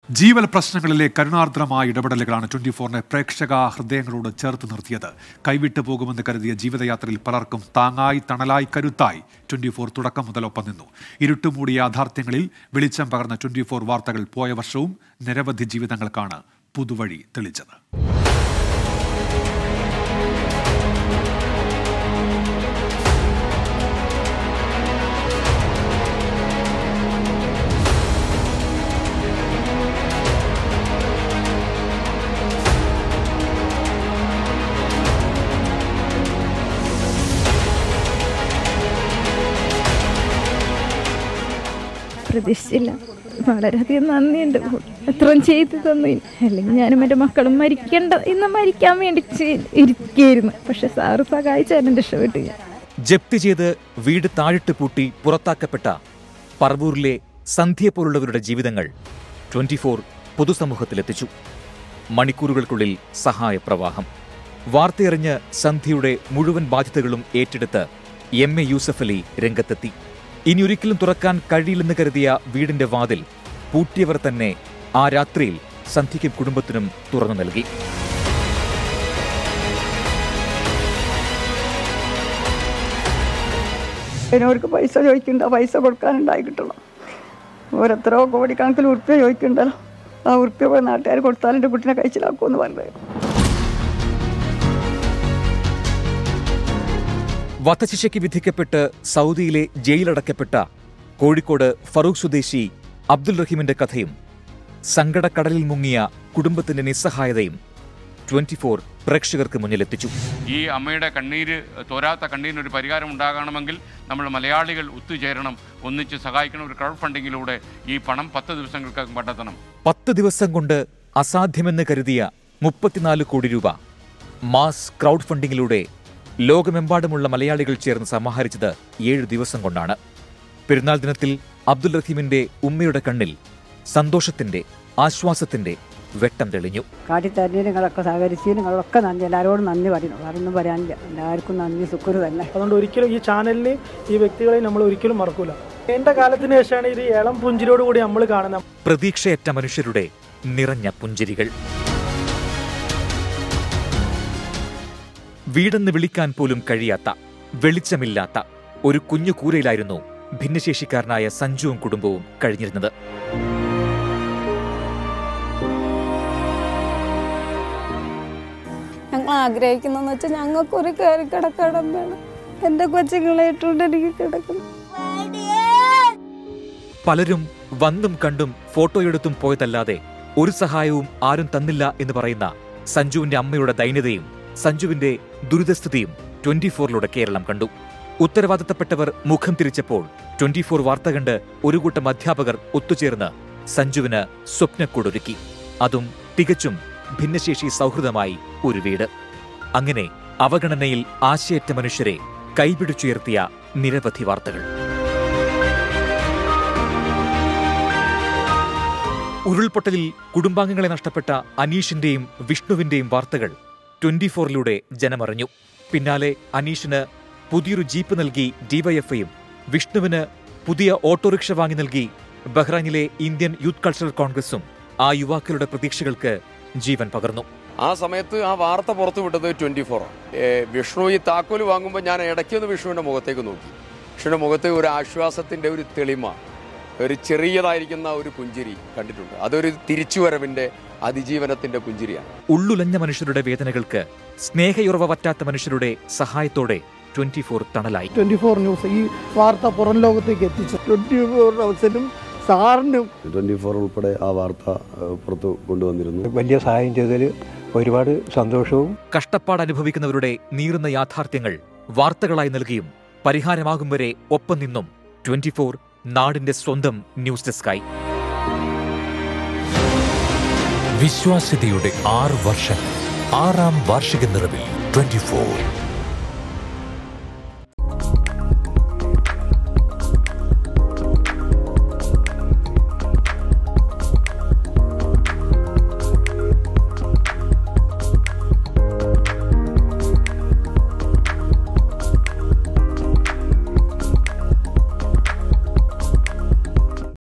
ജീവൽ പ്രശ്നങ്ങളിലെ കരുണാർദ്രമായ ഇടപെടലുകളാണ് ട്വന്റി ഫോറിനെ പ്രേക്ഷക ഹൃദയങ്ങളോട് ചേർത്ത് നിർത്തിയത് കൈവിട്ടു പോകുമെന്ന് കരുതിയ ജീവിതയാത്രയിൽ പലർക്കും താങ്ങായി തണലായി കരുത്തായി ട്വന്റി ഫോർ തുടക്കം മുതൽ ഒപ്പം നിന്നു ഇരുട്ടുമൂടിയ യാഥാർത്ഥ്യങ്ങളിൽ വെളിച്ചം പകർന്ന ട്വന്റി ഫോർ വാർത്തകൾ പോയ വർഷവും നിരവധി ജീവിതങ്ങൾക്കാണ് പുതുവഴി തെളിച്ചത് പ്രതീക്ഷിച്ചില്ല വളരെയധികം നന്ദിയുണ്ട് എത്രയും ചെയ്തു തന്നു അല്ലെങ്കിൽ ഞാനും എൻ്റെ മക്കളും മരിക്കേണ്ട ഇന്ന് മരിക്കാൻ വേണ്ടി ചെ- ഇരിക്കുകയായിരുന്നു പക്ഷെ സാറ് സഹായിച്ചാലും രക്ഷപ്പെട്ടു ഞാൻ ജപ്തി ചെയ്ത് വീട് താഴിട്ട് പൂട്ടി പുറത്താക്കപ്പെട്ട പറവൂരിലെ സന്ധ്യ പോലുള്ളവരുടെ ജീവിതങ്ങൾ ട്വന്റി ഫോർ പൊതുസമൂഹത്തിലെത്തിച്ചു മണിക്കൂറുകൾക്കുള്ളിൽ സഹായപ്രവാഹം വാർത്തയറിഞ്ഞ് സന്ധ്യയുടെ മുഴുവൻ ബാധ്യതകളും ഏറ്റെടുത്ത് എം എ യൂസഫ് അലി രംഗത്തെത്തി ഇനിയൊരിക്കലും തുറക്കാൻ കഴിയില്ലെന്ന് കരുതിയ വീടിന്റെ വാതിൽ പൂട്ടിയവർ തന്നെ ആ രാത്രിയിൽ സന്ധ്യയ്ക്കും കുടുംബത്തിനും തുറന്നു നൽകി അവർക്ക് പൈസ ചോദിക്കണ്ട പൈസ കൊടുക്കാനുണ്ടായി കിട്ടണം ഓരോരുത്തരോ കോടിക്കണക്കിൽ ഉറുപ്പ്യ ചോദിക്കണ്ടല്ലോ ആ ഉറുപ്പ്യ പോയി നാട്ടുകാർ കൊടുത്താൽ എൻ്റെ കുട്ടിനെ കഴിച്ചിലാക്കുമെന്ന് പറഞ്ഞത് വധശിക്ഷയ്ക്ക് വിധിക്കപ്പെട്ട് സൗദിയിലെ ജയിലടക്കപ്പെട്ട കോഴിക്കോട് ഫറൂഖ് സ്വദേശി അബ്ദുൽ റഹീമിന്റെ കഥയും സങ്കടക്കടലിൽ മുങ്ങിയ കുടുംബത്തിന്റെ നിസ്സഹായതയും ട്വന്റി ഫോർ പ്രേക്ഷകർക്ക് മുന്നിലെത്തിച്ചു ഈ അമ്മയുടെ കണ്ണീര് തോരാത്ത കണ്ണീരിന് ഒരു പരിഹാരം ഉണ്ടാകണമെങ്കിൽ നമ്മൾ മലയാളികൾ ഒത്തുചേരണം ഒന്നിച്ച് സഹായിക്കണം ഒരു ക്രൗഡ് ഫണ്ടിങ്ങിലൂടെ ഈ പണം പത്ത് ദിവസങ്ങൾക്കകം കണ്ടെത്തണം പത്ത് ദിവസം കൊണ്ട് അസാധ്യമെന്ന് കരുതിയ മുപ്പത്തിനാല് കോടി രൂപ മാസ് ക്രൗഡ് ഫണ്ടിങ്ങിലൂടെ ലോകമെമ്പാടുമുള്ള മലയാളികൾ ചേർന്ന് സമാഹരിച്ചത് ഏഴ് ദിവസം കൊണ്ടാണ് പെരുന്നാൾ ദിനത്തിൽ അബ്ദുൽ റഹീമിന്റെ ഉമ്മയുടെ കണ്ണിൽ സന്തോഷത്തിന്റെ ആശ്വാസത്തിന്റെ വെട്ടം തെളിഞ്ഞു കാട്ടിത്തരഞ്ഞ് നിങ്ങളൊക്കെ സഹകരിച്ച് നിങ്ങളൊക്കെ നന്ദി എല്ലാവരോടും നന്ദി പറയുന്നു വേറൊന്നും പറയാനില്ല എല്ലാവർക്കും നന്ദി സുക്കുരു തന്നെ അതുകൊണ്ട് ഒരിക്കലും ഈ ചാനലിന് ഈ വ്യക്തികളെ നമ്മൾ ഒരിക്കലും മറക്കൂല എന്റെ കാലത്തിന് ശേഷമാണ് ഇത് ഇളം പുഞ്ചിരിയോട് കൂടി നമ്മൾ കാണുന്നത് പ്രതീക്ഷയറ്റ മനുഷ്യരുടെ നിറഞ്ഞ പുഞ്ചിരികൾ വീടെന്ന് വിളിക്കാൻ പോലും കഴിയാത്ത വെളിച്ചമില്ലാത്ത ഒരു കുഞ്ഞു കൂരയിലായിരുന്നു ഭിന്നശേഷിക്കാരനായ സഞ്ജുവും കുടുംബവും കഴിഞ്ഞിരുന്നത് ഞങ്ങൾ ആഗ്രഹിക്കുന്നതെന്ന് വെച്ചാൽ ഞങ്ങൾക്കൊരു കയറി കിടക്കണം വേണം എൻ്റെ കൊച്ചുങ്ങളെ ഇട്ടുകൊണ്ട് എനിക്ക് കിടക്കണം പലരും വന്നും കണ്ടും ഫോട്ടോയെടുത്തും പോയതല്ലാതെ ഒരു സഹായവും ആരും തന്നില്ല എന്ന് പറയുന്ന സഞ്ജുവിന്റെ അമ്മയുടെ ദൈന്യതയും സഞ്ജുവിന്റെ ദുരിതസ്ഥിതിയും ട്വന്റി ഫോറിലൂടെ കേരളം കണ്ടു ഉത്തരവാദിത്തപ്പെട്ടവർ മുഖം തിരിച്ചപ്പോൾ ട്വന്റി ഫോർ വാർത്ത കണ്ട് ഒരു കൂട്ടം അധ്യാപകർ ഒത്തുചേർന്ന് സഞ്ജുവിന് സ്വപ്നക്കൂടൊരുക്കി അതും തികച്ചും ഭിന്നശേഷി സൗഹൃദമായി ഒരു വീട് അങ്ങനെ അവഗണനയിൽ ആശയറ്റ മനുഷ്യരെ കൈപിടിച്ചുയർത്തിയ നിരവധി വാർത്തകൾ ഉരുൾപൊട്ടലിൽ കുടുംബാംഗങ്ങളെ നഷ്ടപ്പെട്ട അനീഷിന്റെയും വിഷ്ണുവിന്റെയും വാർത്തകൾ ട്വന്റി ഫോറിലൂടെ ജനമറിഞ്ഞു പിന്നാലെ അനീഷിന് പുതിയൊരു ജീപ്പ് നൽകി ഡിവൈഎഫ്ഐയും വിഷ്ണുവിന് പുതിയ ഓട്ടോറിക്ഷ വാങ്ങി നൽകി ബഹ്റൈനിലെ ഇന്ത്യൻ യൂത്ത് കൾച്ചറൽ കോൺഗ്രസും ആ യുവാക്കളുടെ പ്രതീക്ഷകൾക്ക് ജീവൻ പകർന്നു ആ സമയത്ത് ആ വാർത്ത പുറത്തു വിട്ടത് ട്വന്റി ഫോർ വിഷ്ണു ഈ താക്കോല് വാങ്ങുമ്പോൾ ഞാൻ ഇടയ്ക്കൊന്ന് വിഷ്ണുവിന്റെ മുഖത്തേക്ക് നോക്കി വിഷ്ണുവിന്റെ മുഖത്ത് ഒരു ആശ്വാസത്തിന്റെ ഒരു തെളിമ ഒരു ചെറിയതായിരിക്കുന്ന ഒരു പുഞ്ചിരി കണ്ടിട്ടുണ്ട് അതൊരു തിരിച്ചുവരവിന്റെ അതിജീവനത്തിന്റെ പുഞ്ചിരിയാണ് ഉള്ളുലഞ്ഞ മനുഷ്യരുടെ വേദനകൾക്ക് സ്നേഹയുറവ പറ്റാത്ത മനുഷ്യരുടെ സഹായത്തോടെ ട്വന്റി ഫോർ തണലായി ട്വന്റി ഫോർ ന്യൂസ് ഈ വാർത്ത പുറം ലോകത്തേക്ക് എത്തിച്ചു ട്വന്റി ഫോർ ഹൗസിനും സാറിനും ട്വൻറ്റി ഫോർ ഉൾപ്പെടെ ആ വാർത്ത ഏഹ്, പുറത്തു കൊണ്ടുവന്നിരുന്നു വലിയ സഹായം ചെയ്തതിൽ ഒരുപാട് സന്തോഷവും കഷ്ടപ്പാട് അനുഭവിക്കുന്നവരുടെ നീറുന്ന യാഥാർത്ഥ്യങ്ങൾ വാർത്തകളായി നൽകിയും പരിഹാരമാകും വരെ ഒപ്പം നിന്നും ട്വന്റി ഫോർ നാടിന്റെ സ്വന്തം ന്യൂസ് ഡെസ്കായി വിശ്വാസ്യതയുടെ ആറ് വർഷങ്ങൾ ആറാം വാർഷിക നിറവിൽ ട്വന്റി ഫോർ